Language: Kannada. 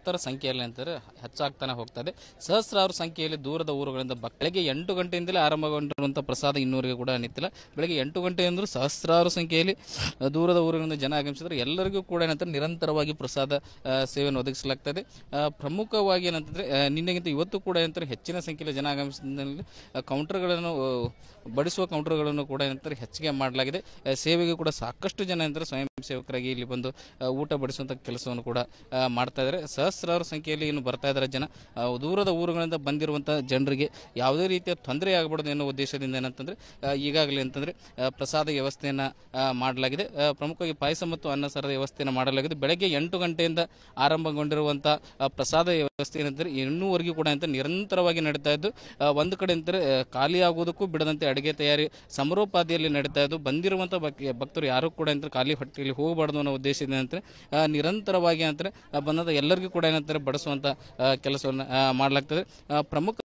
ಭಕ್ತರ ಸಂಖ್ಯೆಯಲ್ಲಿ ಅಂತಾರೆ ಹೆಚ್ಚಾಗ್ತಾನೆ ಹೋಗ್ತದೆ ಸಹಸ್ರಾರು ಸಂಖ್ಯೆಯಲ್ಲಿ ದೂರದ ಊರುಗಳಿಂದ ಭಕ್- ಬೆಳಗ್ಗೆ ಎಂಟು ಗಂಟೆಯಿಂದಲೇ ಆರಂಭಗೊಂಡಿರುವಂಥ ಪ್ರಸಾದ ಇನ್ನೂವರೆಗೆ ಕೂಡ ನಿಂತಿಲ್ಲ ಬೆಳಗ್ಗೆ ಎಂಟು ಗಂಟೆ ಅಂದರೂ ಸಹಸ್ರಾರು ಸಂಖ್ಯೆಯಲ್ಲಿ ಆ, ದೂರದ ಊರುಗಳಿಂದ ಜನ ಆಗಮಿಸಿದ್ರೆ ಎಲ್ಲರಿಗೂ ಕೂಡ ಏನಂತಾರೆ ನಿರಂತರವಾಗಿ ಪ್ರಸಾದ ಆ, ಸೇವೆಯನ್ನು ಒದಗಿಸಲಾಗ್ತದೆ ಆ, ಪ್ರಮುಖವಾಗಿ ಏನಂತಂದ್ರೆ ಆ, ನಿನ್ನೆಗಿಂತ ಇವತ್ತು ಕೂಡ ಏನಂತಾರೆ ಹೆಚ್ಚಿನ ಸಂಖ್ಯೆಯಲ್ಲಿ ಜನ ಆಗಮಿಸಿದಲ್ಲಿ ಕೌಂಟರ್ಗಳನ್ನು ಆ, ಬಡಿಸುವ ಕೌಂಟರ್ಗಳನ್ನು ಕೂಡ ಏನಂತಾರೆ ಹೆಚ್ಚಿಗೆ ಮಾಡಲಾಗಿದೆ ಆ, ಸೇವೆಗೆ ಕೂಡ ಸಾಕಷ್ಟು ಜನ ಏನಂತಾರೆ ಸ್ವಯಂ ಸೇವಕರಾಗಿ ಇಲ್ಲಿ ಬಂದು ಆ, ಊಟ ಬಡಿಸುವಂಥ ಕೆಲಸವನ್ನು ಕೂಡ ಆ, ಮಾಡ್ತಾ ಇದ್ದಾರೆ ಸಹಸ್ರಾರು ಸಂಖ್ಯೆಯಲ್ಲಿ ಏನು ಬರ್ತಾ ಇದ್ದಾರೆ ಜನ ಆ, ದೂರದ ಊರುಗಳಿಂದ ಬಂದಿರುವಂಥ ಜನರಿಗೆ ಯಾವುದೇ ರೀತಿಯ ತೊಂದರೆ ಆಗಬಾರ್ದು ಎನ್ನುವ ಉದ್ದೇಶದಿಂದ ಏನಂತಂದ್ರೆ ಆ, ಈಗಾಗಲೇ ಅಂತಂದ್ರೆ ಆ, ಪ್ರಸಾದ ವ್ಯವಸ್ಥೆಯನ್ನ ಆ, ಮಾಡಲಾಗಿದೆ ಆ, ಪ್ರಮುಖವಾಗಿ ಪಾಯಸ ಮತ್ತು ಅನ್ನ ಸಾರದ ವ್ಯವಸ್ಥೆಯನ್ನು ಮಾಡಲಾಗಿದೆ ಬೆಳಗ್ಗೆ ಎಂಟು ಗಂಟೆಯಿಂದ ಆರಂಭಗೊಂಡಿರುವಂಥ ಆ, ಪ್ರಸಾದ ವ್ಯವಸ್ಥೆ ಏನಂತಾರೆ ಇನ್ನೂವರೆಗೂ ಕೂಡ ಅಂತ ನಿರಂತರವಾಗಿ ನಡೀತಾ ಇದ್ದು ಆ, ಒಂದು ಕಡೆ ಅಂತಾರೆ ಆ, ಖಾಲಿ ಆಗುವುದಕ್ಕೂ ಬಿಡದಂತೆ ಅಡುಗೆ ತಯಾರಿ ಸಮರೋಪಾದಿಯಲ್ಲಿ ನಡೀತಾ ಇದ್ದು ಬಂದಿರುವಂಥ ಭಕ್- ಭಕ್ತರು ಯಾರು ಕೂಡ ಅಂತ ಖಾಲಿ ಹೊಟ್ಟೆಯಲ್ಲಿ ಹೋಗಬಾರ್ದು ಅನ್ನೋ ಉದ್ದೇಶದಿಂದ ಅಂತಾರೆ ಆ, ನಿರಂತರವಾಗಿ ಅಂತಾರೆ ಬಂದಂಥ ಎಲ್ಲರಿಗೂ ಕೂಡ ಏನಂತಾರೆ ಬಡಿಸುವಂಥ ಕೆಲಸವನ್ನು ಮಾಡಲಾಗ್ತದೆ ಆ, ಪ್ರಮುಖ